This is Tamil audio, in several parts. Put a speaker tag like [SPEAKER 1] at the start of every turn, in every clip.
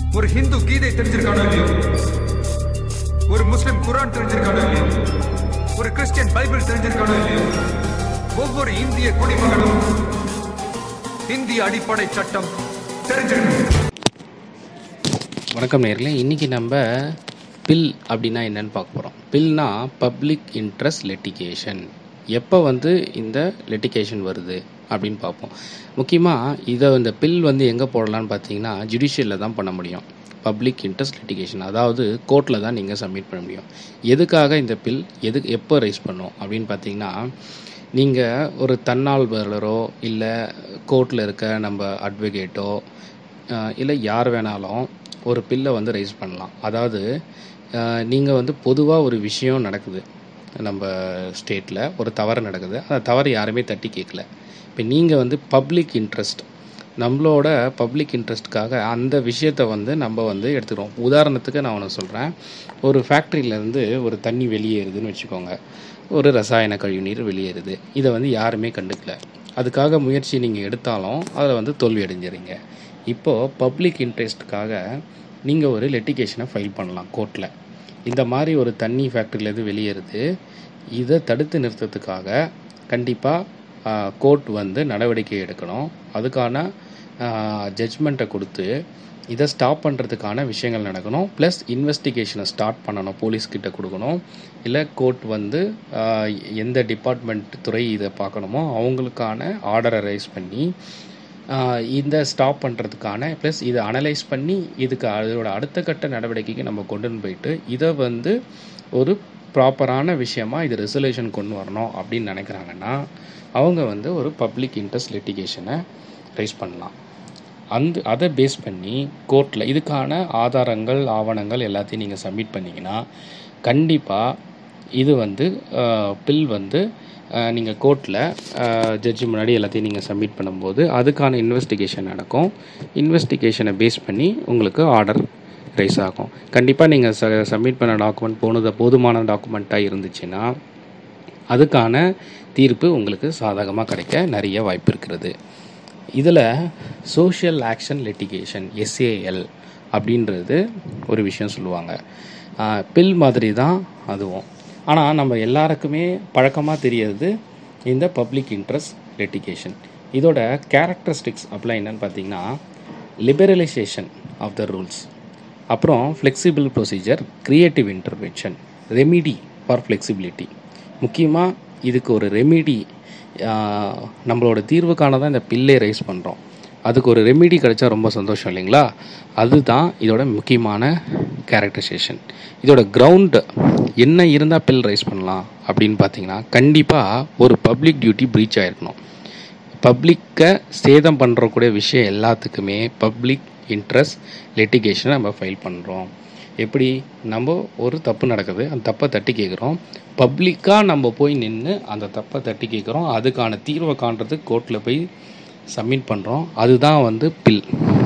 [SPEAKER 1] ஒரு ஹிந்து கீதை தெரிஞ்சிருக்கானோ இல்லையோ ஒரு முஸ்லிம் குரான் தெரிஞ்சிருக்கானோ இல்லையோ ஒரு கிறிஸ்டியன் பைபிள் தெரிஞ்சிருக்கானோ இல்லையோ ஒவ்வொரு இந்திய குடிமகனும் இந்திய அடிப்படை சட்டம் தெரிஞ்சிருக்கணும்
[SPEAKER 2] வணக்கம் நேர்களே இன்றைக்கி நம்ம பில் அப்படின்னா என்னன்னு பார்க்க போகிறோம் பில்னா பப்ளிக் இன்ட்ரெஸ்ட் லெட்டிகேஷன் எப்போ வந்து இந்த லெட்டிகேஷன் வருது அப்படின்னு பார்ப்போம் முக்கியமாக இதை இந்த பில் வந்து எங்கே போடலான்னு பார்த்தீங்கன்னா ஜுடிஷியலில் தான் பண்ண முடியும் பப்ளிக் இன்ட்ரெஸ்ட் லிட்டிகேஷன் அதாவது கோர்ட்டில் தான் நீங்கள் சப்மிட் பண்ண முடியும் எதுக்காக இந்த பில் எது எப்போ ரைஸ் பண்ணும் அப்படின்னு பார்த்தீங்கன்னா நீங்கள் ஒரு தன்னால்வலரோ இல்லை கோர்ட்டில் இருக்க நம்ம அட்வொகேட்டோ இல்லை யார் வேணாலும் ஒரு பில்லை வந்து ரைஸ் பண்ணலாம் அதாவது நீங்கள் வந்து பொதுவாக ஒரு விஷயம் நடக்குது நம்ம ஸ்டேட்டில் ஒரு தவறு நடக்குது அந்த தவறு யாருமே தட்டி கேட்கல இப்போ நீங்கள் வந்து பப்ளிக் இன்ட்ரெஸ்ட் நம்மளோட பப்ளிக் இன்ட்ரெஸ்ட்காக அந்த விஷயத்தை வந்து நம்ம வந்து எடுத்துக்கிறோம் உதாரணத்துக்கு நான் ஒன்று சொல்கிறேன் ஒரு ஃபேக்ட்ரியிலேருந்து ஒரு தண்ணி வெளியேறுதுன்னு வச்சுக்கோங்க ஒரு ரசாயன கழிவுநீர் வெளியேறுது இதை வந்து யாருமே கண்டுக்கல அதுக்காக முயற்சி நீங்கள் எடுத்தாலும் அதில் வந்து தோல்வி அடைஞ்சிறீங்க இப்போது பப்ளிக் இன்ட்ரெஸ்ட்டுக்காக நீங்கள் ஒரு லெட்டிகேஷனை ஃபைல் பண்ணலாம் கோர்ட்டில் இந்த மாதிரி ஒரு தண்ணி ஃபேக்ட்ரியிலேருந்து வெளியேறுது இதை தடுத்து நிறுத்தத்துக்காக கண்டிப்பாக கோர்ட் வந்து நடவடிக்கை எடுக்கணும் அதுக்கான ஜட்ஜ்மெண்ட்டை கொடுத்து இதை ஸ்டாப் பண்ணுறதுக்கான விஷயங்கள் நடக்கணும் ப்ளஸ் இன்வெஸ்டிகேஷனை ஸ்டார்ட் பண்ணணும் போலீஸ்கிட்ட கொடுக்கணும் இல்லை கோர்ட் வந்து ஆஹ், எந்த டிபார்ட்மெண்ட் துறை இதை பார்க்கணுமோ அவங்களுக்கான ஆர்டரை ரைஸ் பண்ணி ஆஹ், இந்த ஸ்டாப் பண்ணுறதுக்கான ப்ளஸ் இதை அனலைஸ் பண்ணி இதுக்கு அதோட அடுத்த கட்ட நடவடிக்கைக்கு நம்ம கொண்டுன்னு போயிட்டு இதை வந்து ஒரு ப்ராப்பரான விஷயமா இது ரெசல்யூஷன் கொண்டு வரணும் அப்படின்னு நினைக்கிறாங்கன்னா அவங்க வந்து ஒரு பப்ளிக் இன்ட்ரெஸ்ட் லிட்டிகேஷனை ரைஸ் பண்ணலாம் அந்த அதை பேஸ் பண்ணி கோர்ட்டில் இதுக்கான ஆதாரங்கள் ஆவணங்கள் எல்லாத்தையும் நீங்கள் சப்மிட் பண்ணிங்கன்னா கண்டிப்பாக இது வந்து பில் வந்து நீங்கள் கோர்ட்டில் ஜட்ஜி முன்னாடி எல்லாத்தையும் நீங்கள் சப்மிட் பண்ணும்போது அதுக்கான இன்வெஸ்டிகேஷன் நடக்கும் இன்வெஸ்டிகேஷனை பேஸ் பண்ணி உங்களுக்கு ஆர்டர் ரைஸ் ஆகும் கண்டிப்பாக நீங்கள் ச சப்மிட் பண்ண டாக்குமெண்ட் போனது போதுமான டாக்குமெண்ட்டாக இருந்துச்சுன்னா அதுக்கான தீர்ப்பு உங்களுக்கு சாதகமாக கிடைக்க நிறைய வாய்ப்பு இருக்கிறது இதில் சோஷியல் ஆக்ஷன் லிட்டிகேஷன் எஸ்ஏஎல் அப்படின்றது ஒரு விஷயம் சொல்லுவாங்க பில் மாதிரி தான் அதுவும் ஆனால் நம்ம எல்லாருக்குமே பழக்கமாக தெரியறது இந்த பப்ளிக் இன்ட்ரெஸ்ட் லிட்டிகேஷன் இதோட கேரக்டரிஸ்டிக்ஸ் அப்படிலாம் என்னன்னு பார்த்தீங்கன்னா லிபரலைசேஷன் ஆஃப் த ரூல்ஸ் அப்புறம் flexible procedure creative intervention remedy for flexibility முக்கியமாக இதுக்கு ஒரு ரெமிடி நம்மளோட தீர்வுக்கான தான் இந்த பில்லே ரைஸ் பண்ணுறோம் அதுக்கு ஒரு ரெமிடி கிடைச்சா ரொம்ப சந்தோஷம் இல்லைங்களா அதுதான் இதோட முக்கியமான கேரக்டரைசேஷன் இதோட கிரவுண்டு என்ன இருந்தால் பில் ரைஸ் பண்ணலாம் அப்படின்னு பார்த்தீங்கன்னா கண்டிப்பாக ஒரு பப்ளிக் டியூட்டி ப்ரீச் ஆகிருக்கணும் பப்ளிக்கை சேதம் பண்ணுறக்கூடிய விஷயம் எல்லாத்துக்குமே பப்ளிக் இன்ட்ரெஸ்ட் லிட்டிகேஷனை நம்ம ஃபைல் பண்ணுறோம் எப்படி நம்ம ஒரு தப்பு நடக்குது அந்த தப்பை தட்டி கேட்குறோம் பப்ளிக்காக நம்ம போய் நின்று அந்த தப்பை தட்டி கேட்குறோம் அதுக்கான தீர்வை காண்றதுக்கு கோர்ட்டில் போய் சப்மிட் பண்ணுறோம் அதுதான் வந்து பில்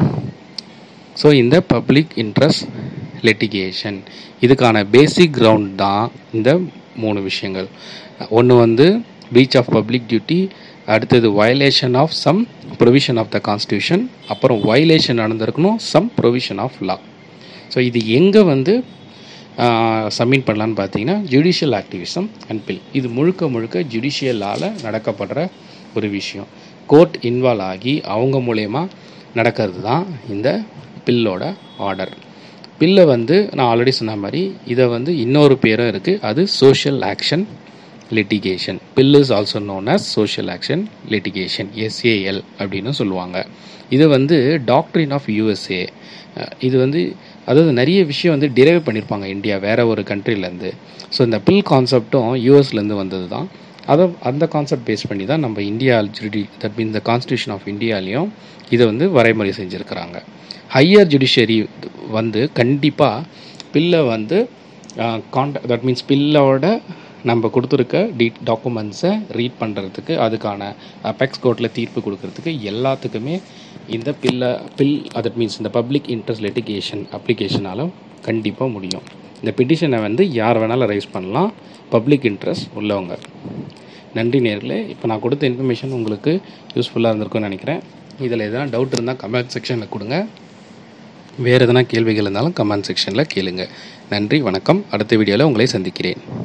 [SPEAKER 2] ஸோ இந்த பப்ளிக் இன்ட்ரெஸ்ட் லெட்டிகேஷன் இதுக்கான பேசிக் கிரவுண்ட் தான் இந்த மூணு விஷயங்கள் ஒன்று வந்து பிரீச் ஆஃப் பப்ளிக் டியூட்டி அடுத்தது violation of some provision of the constitution அப்புறம் வயலேஷன் நடந்திருக்கணும் some provision of law so இது எங்கே வந்து சப்மிட் பண்ணலான்னு பார்த்தீங்கன்னா ஜுடிஷியல் ஆக்டிவிசம் அண்ட் பில் இது முழுக்க முழுக்க ஜுடிஷியலால் நடக்கப்படுற ஒரு விஷயம் கோர்ட் இன்வால்வ் ஆகி அவங்க மூலயமா நடக்கிறது தான் இந்த பில்லோட ஆர்டர் பில்லை வந்து நான் ஆல்ரெடி சொன்ன மாதிரி இதை வந்து இன்னொரு பேரும் இருக்குது அது social action litigation PIL is also known as social action litigation SAL அப்படின்னு சொல்லுவாங்க இது வந்து டாக்டரின் ஆஃப் யூஎஸ்ஏ இது வந்து அதாவது நிறைய விஷயம் வந்து டிரைவ் பண்ணியிருப்பாங்க இந்தியா வேற ஒரு கண்ட்ரிலேருந்து ஸோ இந்த பில் கான்செப்டும் யூஎஸ்லேருந்து வந்தது தான் அதை அந்த கான்செப்ட் பேஸ் பண்ணி தான் நம்ம இந்தியா ஜுடி தட் மீன் இந்த கான்ஸ்டியூஷன் ஆஃப் இந்தியாலையும் இதை வந்து வரைமுறை செஞ்சுருக்கிறாங்க ஹையர் ஜுடிஷியரி வந்து கண்டிப்பாக பில்லை வந்து கான்ட தட் மீன்ஸ் பில்லோட நம்ம கொடுத்துருக்க டி டாக்குமெண்ட்ஸை ரீட் பண்ணுறதுக்கு அதுக்கான அபெக்ஸ் கோர்ட்டில் தீர்ப்பு கொடுக்கறதுக்கு எல்லாத்துக்குமே இந்த பில்லை பில் தட் மீன்ஸ் இந்த பப்ளிக் இன்ட்ரெஸ்ட் லெட்டிகேஷன் அப்ளிகேஷனால கண்டிப்பாக முடியும் இந்த பெட்டிஷனை வந்து யார் வேணாலும் ரைஸ் பண்ணலாம் பப்ளிக் இன்ட்ரெஸ்ட் உள்ளவங்க நன்றி நேர்களே இப்போ நான் கொடுத்த இன்ஃபர்மேஷன் உங்களுக்கு யூஸ்ஃபுல்லாக இருந்திருக்கும்னு நினைக்கிறேன் இதில் எதனா டவுட் இருந்தால் கமெண்ட் செக்ஷனில் கொடுங்க வேறு எதனா கேள்விகள் இருந்தாலும் கமெண்ட் செக்ஷனில் கேளுங்க நன்றி வணக்கம் அடுத்த வீடியோவில் உங்களை சந்திக்கிறேன்